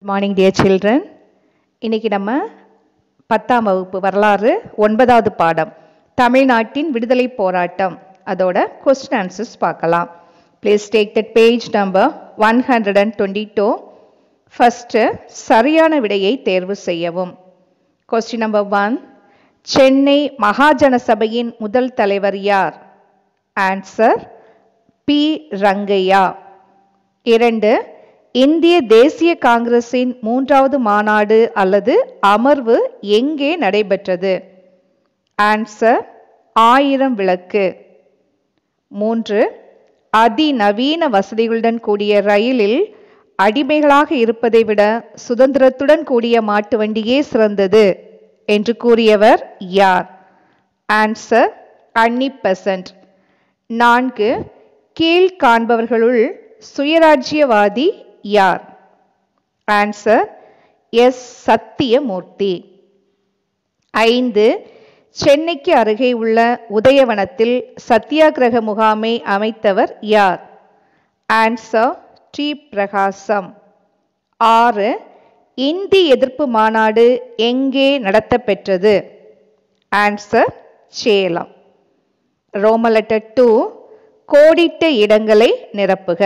morning dear children இன்னைக்கு நம்ம பத்தாம் வகுப்பு வரலாறு ஒன்பதாவது பாடம் தமிழ்நாட்டின் விடுதலை போராட்டம் அதோட கொஸ்டின் ஆன்சர்ஸ் பார்க்கலாம் please take that page number one hundred and twenty two first சரியான விடையை தேர்வு செய்யவும் question number one Chennai Mahajana சபையின் முதல் தலைவர் யார் ஆன்சர் பி ரங்கையா இரண்டு இந்திய தேசிய காங்கிரசின் மூன்றாவது மாநாடு அல்லது அமர்வு எங்கே நடைபெற்றது ஆன்சர் ஆயிரம் விளக்கு மூன்று அதிநவீன வசதிகளுடன் கூடிய ரயிலில் அடிமைகளாக இருப்பதை விட சுதந்திரத்துடன் கூடிய மாட்டு வண்டியே சிறந்தது என்று கூறியவர் யார் ஆன்சர் அன்னி பெசன்ட் நான்கு கீழ் காண்பவர்களுள் சுயராஜ்யவாதி யார் ஆன்சர் எஸ் சத்தியமூர்த்தி ஐந்து சென்னைக்கு அருகே உள்ள உதயவனத்தில் சத்தியாகிரக முகாமை அமைத்தவர் யார் ஆன்சர் டி பிரகாசம் ஆறு இந்தி எதிர்ப்பு மாநாடு எங்கே நடத்தப்பெற்றது ஆன்சர் சேலம் ரோமலெட்டர் டூ கோடிட்ட இடங்களை நிரப்புக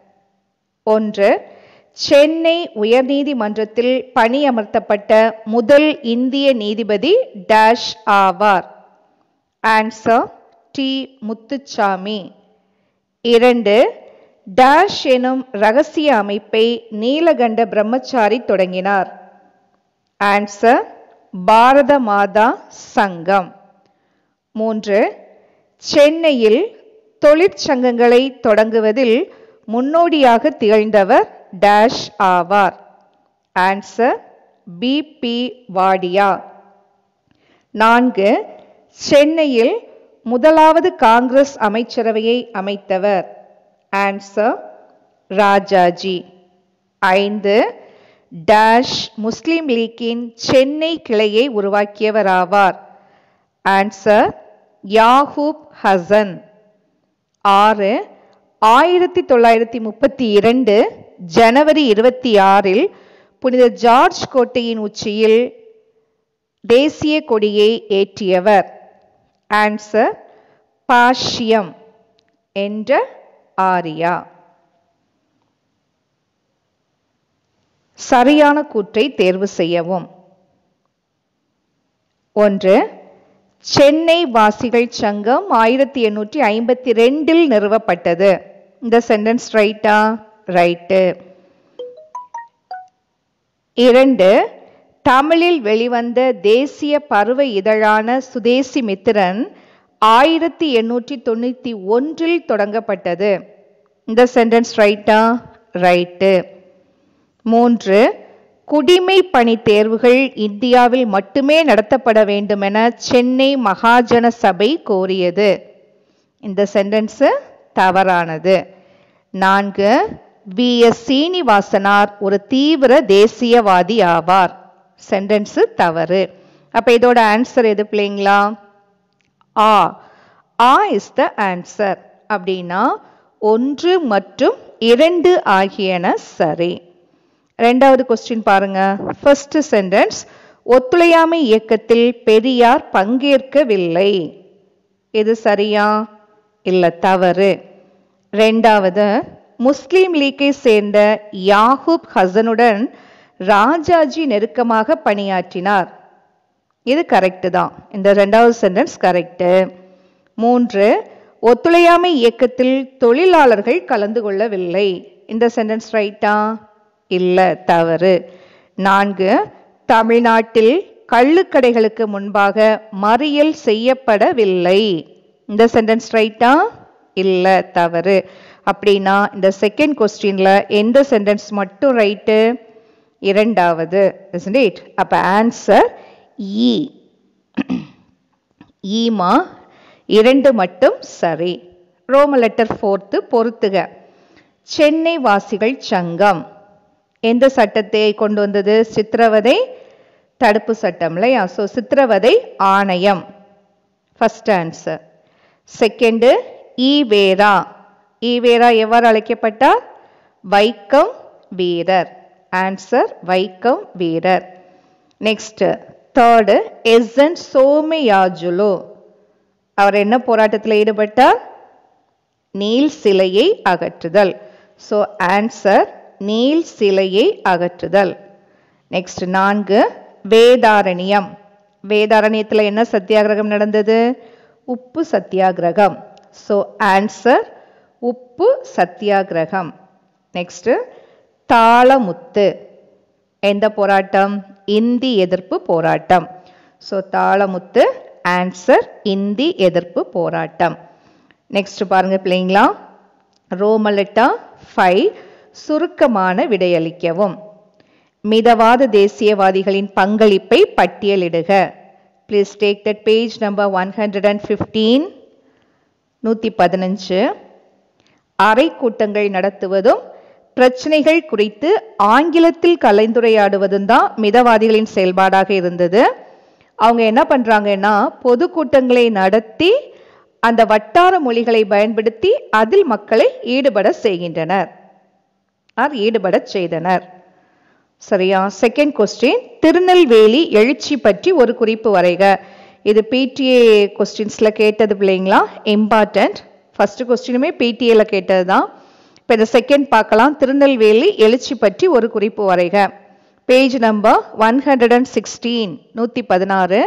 ஒன்று சென்னை உயர்நீதிமன்றத்தில் பணியமர்த்தப்பட்ட முதல் இந்திய நீதிபதி டேஷ் ஆவார் ஆன்சர் டி முத்துச்சாமி இரண்டு டேஷ் எனும் ரகசிய அமைப்பை நீலகண்ட பிரம்மச்சாரி தொடங்கினார் ஆன்சர் பாரத மாதா சங்கம் மூன்று சென்னையில் தொழிற்சங்கங்களை தொடங்குவதில் முன்னோடியாக திகழ்ந்தவர் டேஷ் ஆவார் ஆன்சர் பி பி வாடியா நான்கு சென்னையில் முதலாவது காங்கிரஸ் அமைச்சரவையை அமைத்தவர் ஆன்சர் ராஜாஜி ஐந்து டேஷ் முஸ்லிம் லீக்கின் சென்னை கிளையை உருவாக்கியவர் ஆவார் ஆன்சர் யாகூப் ஹசன் ஆறு ஆயிரத்தி தொள்ளாயிரத்தி முப்பத்தி இரண்டு ஜனவரி இருபத்தி ஆறில் புனித ஜார்ஜ் கோட்டையின் உச்சியில் தேசிய கொடியை ஏற்றியவர் ஆன்சர் பாஷ்யம் என்ற ஆரியா சரியான கூற்றை தேர்வு செய்யவும் ஒன்று சென்னை வாசிகள் சங்கம் ஆயிரத்தி எண்ணூற்றி ஐம்பத்தி ரெண்டில் நிறுவப்பட்டது இந்த சென்டென்ஸ் ரைட்டா ரைட்டு இரண்டு தமிழில் வெளிவந்த தேசிய பருவ இதழான சுதேசி மித்திரன் ஆயிரத்தி எண்ணூற்றி தொண்ணூற்றி ஒன்றில் தொடங்கப்பட்டது இந்த சென்டென்ஸ் ரைட்டா ரைட்டு மூன்று குடிமை பணி தேர்வுகள் இந்தியாவில் மட்டுமே நடத்தப்பட வேண்டுமென சென்னை மகாஜன சபை கோரியது இந்த சென்டென்ஸு தவறானது நான்கு வி எஸ் சீனிவாசனார் ஒரு தீவிர தேசியவாதி ஆவார் சென்டென்ஸு தவறு அப்போ இதோட ஆன்சர் எது பிள்ளைங்களா ஆ ஆ இஸ் த ஆன்சர் அப்படின்னா ஒன்று மற்றும் இரண்டு ஆகியன சரி ரெண்டாவது கொஸ்டின் பாருங்க ஃபர்ஸ்ட் சென்டென்ஸ் ஒத்துழையாமை இயக்கத்தில் பெரியார் பங்கேற்கவில்லை இது சரியா இல்லை தவறு ரெண்டாவது முஸ்லீம் லீக்கை சேர்ந்த யாகூப் ஹசனுடன் ராஜாஜி நெருக்கமாக பணியாற்றினார் இது கரெக்டு தான் இந்த ரெண்டாவது சென்டென்ஸ் கரெக்டு மூன்று ஒத்துழையாமை இயக்கத்தில் தொழிலாளர்கள் கலந்து கொள்ளவில்லை இந்த சென்டென்ஸ் ரைட்டா இல்லை தவறு நான்கு தமிழ்நாட்டில் கள்ளுக்கடைகளுக்கு முன்பாக மறியல் செய்யப்படவில்லை இந்த சென்டென்ஸ் ரைட்டா இல்லை தவறு அப்படின்னா இந்த செகண்ட் கொஸ்டின்ல எந்த சென்டென்ஸ் மட்டும் ரைட்டு இரண்டாவது இட் அப்போ ஆன்சர் இ ஈமா இரண்டு மட்டும் சரி ரோம லெட்டர் ஃபோர்த்து பொறுத்துக சென்னை வாசிகள் சங்கம் எந்த சட்டத்தை கொண்டு வந்தது சித்திரவதை தடுப்பு சட்டம் இல்லையா ஸோ சித்திரவதை ஆணையம் first answer second Evera Evera எவ்வாறு அழைக்கப்பட்டார் வைக்கம் வீரர் ஆன்சர் வைக்கம் வீரர் நெக்ஸ்ட் தேர்டு எஸ்என் சோமயாஜுலு அவர் என்ன போராட்டத்தில் ஈடுபட்டார் நீல் சிலையை அகற்றுதல் ஸோ ஆன்சர் நீல் சிலையை அகற்றுதல் நெக்ஸ்ட் நான்கு வேதாரண்யம் வேதாரண்யத்தில் என்ன சத்தியாகிரகம் நடந்தது உப்பு சத்தியாகிரகம் ஸோ ஆன்சர் உப்பு சத்தியாகிரகம் நெக்ஸ்ட் தாளமுத்து எந்த போராட்டம் இந்தி எதிர்ப்பு போராட்டம் ஸோ தாளமுத்து ஆன்சர் இந்தி எதிர்ப்பு போராட்டம் நெக்ஸ்ட் பாருங்க பிள்ளைங்களா ரோமலெட்டா ஃபைவ் சுருக்கமான விடையளிக்கவும் மிதவாத தேசியவாதிகளின் பங்களிப்பை பட்டியலிடுக please take that page number one hundred and fifteen நூற்றி பதினஞ்சு அறை கூட்டங்கள் நடத்துவதும் பிரச்சனைகள் குறித்து ஆங்கிலத்தில் கலந்துரையாடுவதும் தான் மிதவாதிகளின் செயல்பாடாக இருந்தது அவங்க என்ன பண்றாங்கன்னா பொதுக்கூட்டங்களை நடத்தி அந்த வட்டார மொழிகளை பயன்படுத்தி அதில் மக்களை ஈடுபட செய்கின்றனர் ஆர் ஈடுபடச் செய்தனர் சரியா செகண்ட் கொஸ்டின் திருநெல்வேலி எழுச்சி பற்றி ஒரு குறிப்பு வரைக இது பிடிஏ கொஸ்டின்ஸில் கேட்டது பிள்ளைங்களா இம்பார்ட்டன்ட் ஃபர்ஸ்ட் கொஸ்டினுமே பிடிஏல கேட்டது தான் இப்போ இந்த செகண்ட் பார்க்கலாம் திருநெல்வேலி எழுச்சி பற்றி ஒரு குறிப்பு வரைக page number one hundred and sixteen நூற்றி பதினாறு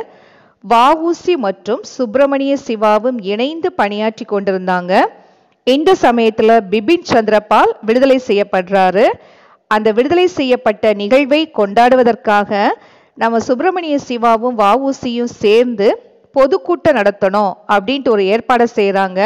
வஉசி மற்றும் சுப்பிரமணிய சிவாவும் இணைந்து பணியாற்றி கொண்டிருந்தாங்க இந்த சமயத்தில் பிபின் சந்திரபால் விடுதலை செய்யப்படுறாரு அந்த விடுதலை செய்யப்பட்ட நிகழ்வை கொண்டாடுவதற்காக நம்ம சுப்பிரமணிய சிவாவும் வஉசியும் சேர்ந்து பொதுக்கூட்டம் நடத்தணும் அப்படின்ட்டு ஒரு ஏற்பாடை செய்கிறாங்க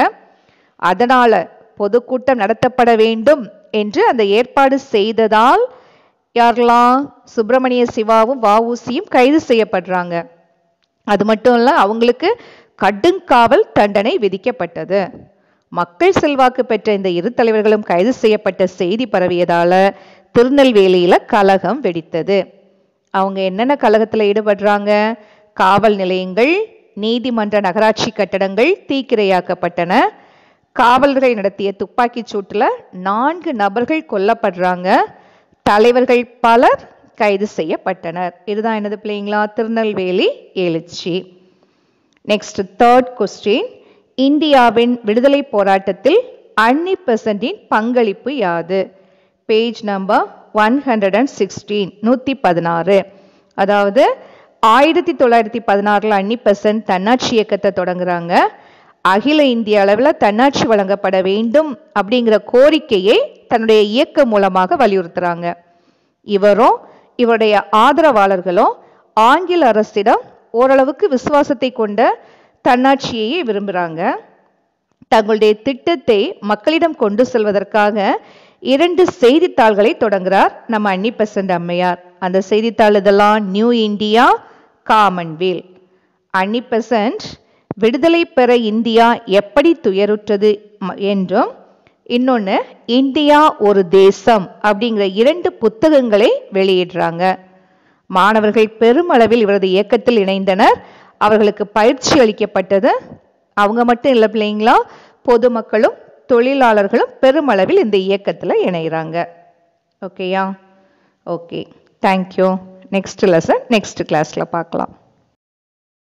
அதனால பொதுக்கூட்டம் நடத்தப்பட வேண்டும் என்று அந்த ஏற்பாடு செய்ததால் யாரெல்லாம் சுப்பிரமணிய சிவாவும் வஉசியும் கைது செய்யப்படுறாங்க அது மட்டும் இல்ல அவங்களுக்கு கடுங்காவல் தண்டனை விதிக்கப்பட்டது மக்கள் செல்வாக்கு பெற்ற இந்த இரு தலைவர்களும் கைது செய்யப்பட்ட செய்தி பரவியதால திருநெல்வேலியில கலகம் வெடித்தது அவங்க என்னென்ன கலகத்துல ஈடுபடுறாங்க காவல் நிலையங்கள் நீதிமன்ற நகராட்சி கட்டடங்கள் தீக்கிரையாக்கப்பட்டன காவலர்கள் நடத்திய துப்பாக்கிச் சூட்டுல நான்கு நபர்கள் கொல்லப்படுறாங்க தலைவர்கள் பலர் கைது செய்யப்பட்டனர் இதுதான் என்னது பிள்ளைங்களா திருநெல்வேலி எழுச்சி நெக்ஸ்ட் தேர்ட் கொஸ்டின் இந்தியாவின் விடுதலை போராட்டத்தில் அன்னி பெசண்டின் பங்களிப்பு யாது page number one hundred and sixteen நூற்றி பதினாறு அதாவது ஆயிரத்தி தொள்ளாயிரத்தி பதினாறில் அன்னி பெசன்ட் தன்னாட்சி இயக்கத்தை தொடங்குறாங்க அகில இந்திய அளவில் தன்னாட்சி வழங்கப்பட வேண்டும் அப்படிங்கிற கோரிக்கையை தன்னுடைய இயக்கம் மூலமாக வலியுறுத்துறாங்க இவரும் இவருடைய ஆதரவாளர்களும் ஆங்கில அரசிடம் ஓரளவுக்கு விசுவாசத்தை கொண்ட தன்னாட்சியையே விரும்புகிறாங்க தங்களுடைய திட்டத்தை மக்களிடம் கொண்டு செல்வதற்காக இரண்டு செய்தித்தாள்களை தொடங்குறார் நம்ம அன்னி பெசன்ட் அம்மையார் அந்த செய்தித்தாள் இதெல்லாம் New India Commonweal Annie Besant விடுதலை பெற இந்தியா எப்படி துயருற்றது ம- என்றும் இன்னொன்று இந்தியா ஒரு தேசம் அப்படிங்கிற இரண்டு புத்தகங்களை வெளியிடுறாங்க மாணவர்கள் பெருமளவில் இவரது இயக்கத்தில் இணைந்தனர் அவர்களுக்கு பயிற்சி அளிக்கப்பட்டது அவங்க மட்டும் இல்லை பிள்ளைங்களா பொதுமக்களும் தொழிலாளர்களும் பெருமளவில் இந்த இயக்கத்தில் இணைகிறாங்க ஓகேயா okay thank you next lesson next கிளாஸில் பார்க்கலாம்